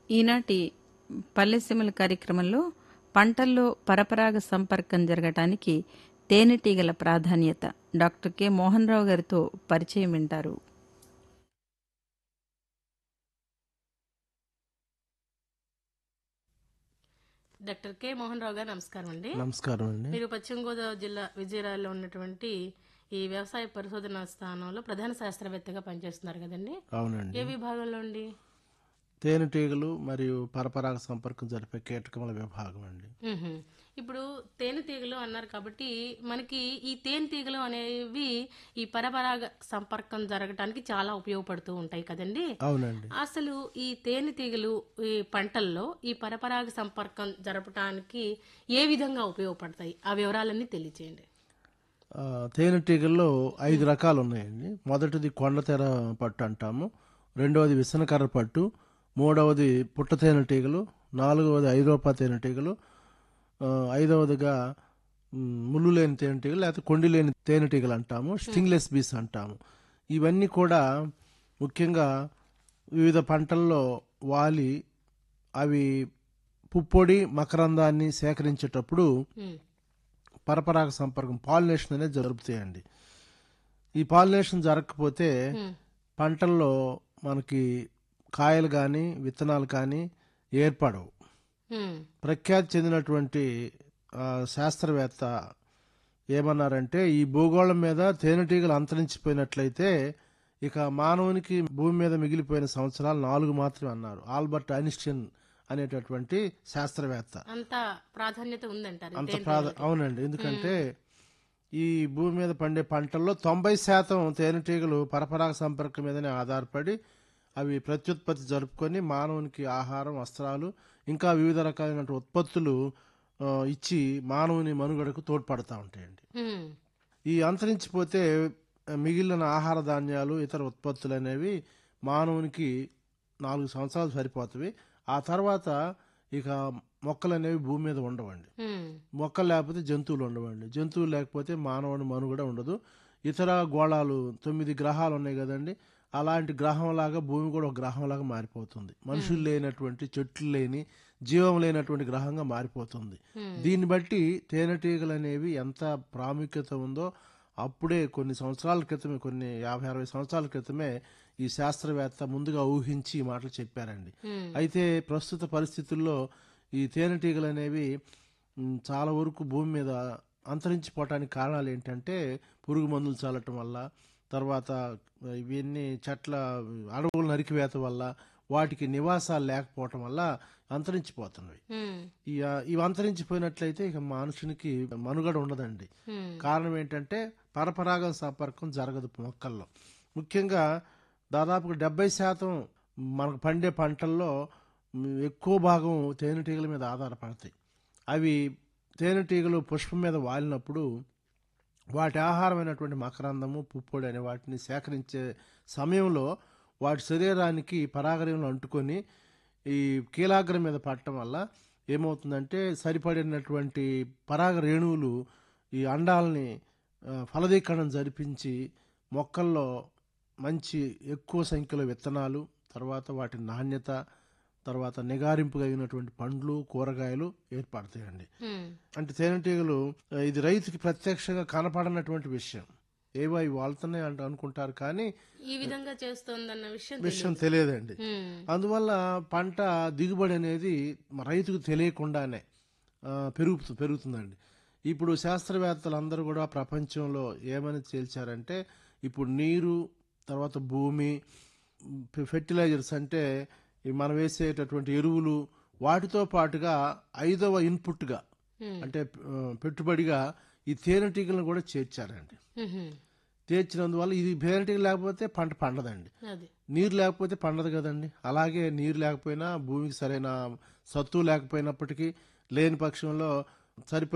ఈనాటి పల్లెసీమల కార్యక్రమంలో పంటల్లో పరపరాగ సంపర్కం జరగటానికి తేనెటీగల ప్రాధాన్యత డాక్టర్ కె మోహన్ రావు గారితో పరిచయం వింటారు డాక్టర్ కె మోహన్ రావు గారు నమస్కారం అండి నమస్కారం అండి మీరు పశ్చిమ గోదావరి జిల్లా విజయరాలో ఉన్నటువంటి ఈ వ్యవసాయ పరిశోధన స్థానంలో ప్రధాన శాస్త్రవేత్తగా పనిచేస్తున్నారు కదండి అవునండి ఏ విభాగంలో అండి తేనెటీగలు మరియు పరపరాగ సంపర్కం జరిపే కీటకముల విభాగం అండి మ్మ్హ్మ్. ఇప్పుడు తేనెటీగలు అన్నారు కాబట్టి మనకి ఈ తేనెటీగలు అనేవి ఈ పరపరాగ సంపర్కం జరగటానికి చాలా ఉపయోగపడుతూ ఉంటాయి కదండి అవునండి అసలు ఈ తేనెటీగలు ఈ పంటల్లో ఈ పరపరాగ సంపర్కం జరపటానికి ఏ విధంగా ఉపయోగపడతాయి ఆ వివరాలన్నీ తెలియచేయండి ఆ, తేనెటీగల్లో ఐదు రకాలు ఉన్నాయండి మొదటిది కొండతెర పట్టు అంటాము రెండవది విసనకర్ర పట్టు మూడవది పుట్ట తేనెటీగలు నాలుగవది ఐరోపా తేనెటీగలు ఆ, ఐదవదిగా మ్, ముళ్ళు లేని తేనెటీగలు లేకపోతే కొండి లేని తేనెటీగలు అంటాము స్టింగ్లెస్ బీస్ అంటాము ఇవన్నీ కూడా ముఖ్యంగా వివిధ పంటల్లో వాలి అవి పుప్పొడి మకరందాన్ని సేకరించేటప్పుడు మ్మ్. పరపరాగ సంపర్కం పాలినేషన్ అనేది జరుపుతాయండి ఈ పాలినేషన్ జరగకపోతే మ్మ్. పంటల్లో మనకి కాయలు కానీ విత్తనాలు కానీ ఏర్పడవు మ్మ్. ప్రఖ్యాతి చెందినటువంటి ఆ, శాస్త్రవేత్త ఏమన్నారంటే ఈ భూగోళం మీద తేనెటీగలు అంతరించిపోయినట్లయితే ఇక మానవునికి భూమి మీద మిగిలిపోయిన సంవత్సరాలు నాలుగు మాత్రమే అన్నారు ఆల్బర్ట్ ఐన్స్టీన్ అనేటటువంటి శాస్త్రవేత్త అంత ప్రాధాన్యత ఉందంటారు అంత తేనెటీగలకి. ప్రాధ అవునండి ఎందుకంటే ఈ భూమి మీద పండే పంటల్లో తొంభై శాతం తేనెటీగలు పరపరాగ సంపర్కం మీదనే ఆధారపడి అవి ప్రత్యుత్పత్తి జరుపుకొని మానవునికి ఆహారం వస్త్రాలు ఇంకా వివిధ రకాలైన ఉత్పత్తులు ఆ, ఇచ్చి మానవుని మనుగడకు తోడ్పడతా ఉంటాయండి మ్మ్. ఈ అంతరించిపోతే ఆ, మిగిలిన ఆహార ధాన్యాలు ఇతర ఉత్పత్తులు అనేవి మానవునికి నాలుగు సంవత్సరాలు సరిపోతవి ఆ తర్వాత ఇక మొక్కలు అనేవి భూమి మీద ఉండవండి మ్మ్. మొక్కలు లేకపోతే జంతువులు ఉండవండి జంతువులు లేకపోతే మానవుని మనుగడ ఉండదు ఇతర గోళాలు తొమ్మిది గ్రహాలు ఉన్నాయి కదండి అలాంటి గ్రహంలాగా భూమి కూడా ఒక గ్రహంలాగా మారిపోతుంది మనుషులు లేనటువంటి చెట్లు లేని జీవం లేనటువంటి గ్రహంగా మారిపోతుంది దీన్ని బట్టి తేనెటీగలు అనేవి ఎంత ప్రాముఖ్యత ఉందో అప్పుడే కొన్ని సంవత్సరాల క్రితమే కొన్ని యాభై అరవై సంవత్సరాల క్రితమే ఈ శాస్త్రవేత్త ముందుగా ఊహించి ఈ మాటలు చెప్పారండి మ్మ్. అయితే ప్రస్తుత పరిస్థితుల్లో ఈ తేనెటీగలు అనేవి మ్, చాలా వరకు భూమి మీద అంతరించిపోవటానికి కారణాలు ఏంటంటే పురుగు మందులు చల్లటం వల్ల తర్వాత ఇవన్నీ చెట్ల అడవుల నరికివేత వల్ల వాటికి నివాసాలు లేకపోవటం వల్ల అంతరించిపోతున్నవి మ్మ్. ఈ ఇవి అంతరించిపోయినట్లయితే ఇక మనుషునికి మనుగడ ఉండదండి మ్మ్. కారణం ఏంటంటే పరపరాగ సంపర్కం జరగదు మొక్కల్లో ముఖ్యంగా దాదాపు డెబ్బై శాతం మనకు పండే పంటల్లో మ్, ఎక్కువ భాగం తేనెటీగల మీద ఆధారపడతాయి అవి తేనెటీగలు పుష్పం మీద వాలినప్పుడు వాటి ఆహారమైనటువంటి మకరందము పుప్పొడి అనే వాటిని సేకరించే సమయంలో వాటి శరీరానికి పరాగరేణులు అంటుకొని ఈ కీలాగ్రం మీద పడటం వల్ల ఏమవుతుందంటే సరిపడినటువంటి పరాగ రేణువులు ఈ అండాలని ఆ, ఫలదీకరణం జరిపించి మొక్కల్లో మంచి ఎక్కువ సంఖ్యలో విత్తనాలు తర్వాత వాటి నాణ్యత తర్వాత నిగారింపు కలిగినటువంటి పండ్లు కూరగాయలు ఏర్పడతాయండి మ్మ్. అంటే తేనెటీగలు ఆ, ఇది రైతుకి ప్రత్యక్షంగా కనపడనటువంటి విషయం ఏవో అవి వాళ్తున్నాయి అంటూ అనుకుంటారు కానీ ఈ విధంగా చేస్తోందన్న విషయం విషయం తెలియదండి మ్మ్. అందువల్ల పంట దిగుబడి అనేది మ- రైతుకు తెలియకుండానే ఆ, పెరుగుతు పెరుగుతుందండి ఇప్పుడు శాస్త్రవేత్తలు అందరూ కూడా ప్రపంచంలో ఏమని తేల్చారంటే ఇప్పుడు నీరు తర్వాత భూమి ఫె- ఫెర్టిలైజర్స్ అంటే ఈ మనం వేసేటటువంటి ఎరువులు వాటితో పాటుగా ఐదవ ఇన్పుట్గా మ్మ్. అంటే ఆ, పెట్టుబడిగా ఈ తేనెటీగలను కూడా చేర్చారండి మ్మ్. చేర్చినందువల్ల ఇది తేనెటీగ లేకపోతే పంట పండదండి అది నీరు లేకపోతే పండదు కదండి అలాగే నీరు లేకపోయినా భూమికి సరైన సత్తు లేకపోయినప్పటికీ లేని పక్షంలో సరిపోయిన